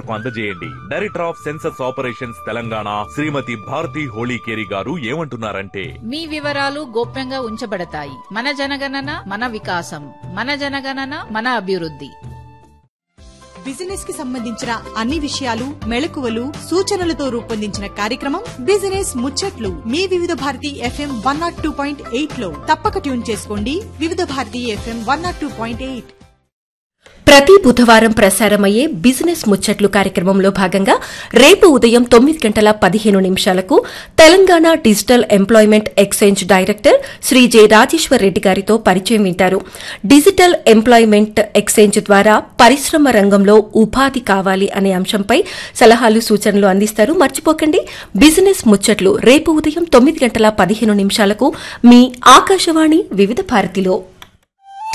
కు అందజేయండి director of census operations Telangana Shrimati Bharati Holikeri garu ఏమంటున్నారంటే మీ వివరాలు గోప్యంగా ఉంచబడతాయి మన జనగణన మన వికాసం మన జనగణన మన అభివృద్ధి బిజినెస్ కి సంబంధించిన అన్ని విషయాలు మెళకువలు సూచనలతో రూపొందించిన కార్యక్రమం బిజినెస్ ముచ్చట్లు మీ Vividh Bharati FM one nought two point eight లో తప్పక ట్యూన్ చేసుకోండి Vividh Bharati FM one nought two point eight ప్రతి బుధవారం ప్రసారమయ్యే బిజినెస్ ముచ్చట్లు కార్యక్రమంలో భాగంగా రేపు ఉదయం తొమ్మిది గంటల పదిహేను నిమిషాలకు Telangana digital employment exchange director Shri J Rajeshwar Reddy గారితో పరిచయం వింటారు డిజిటల్ ఎంప్లాయ్మెంట్ ఎక్స్చేంజ్ ద్వారా పరిశ్రమ రంగంలో ఉపాధి కావాలి అనే అంశంపై సలహాలు సూచనలు అందిస్తారు మర్చిపోకండి బిజినెస్ ముచ్చట్లు రేపు ఉదయం తొమ్మిది గంటల పదిహేను నిమిషాలకు మీ ఆకాశవాణి వివిధ భారతిలో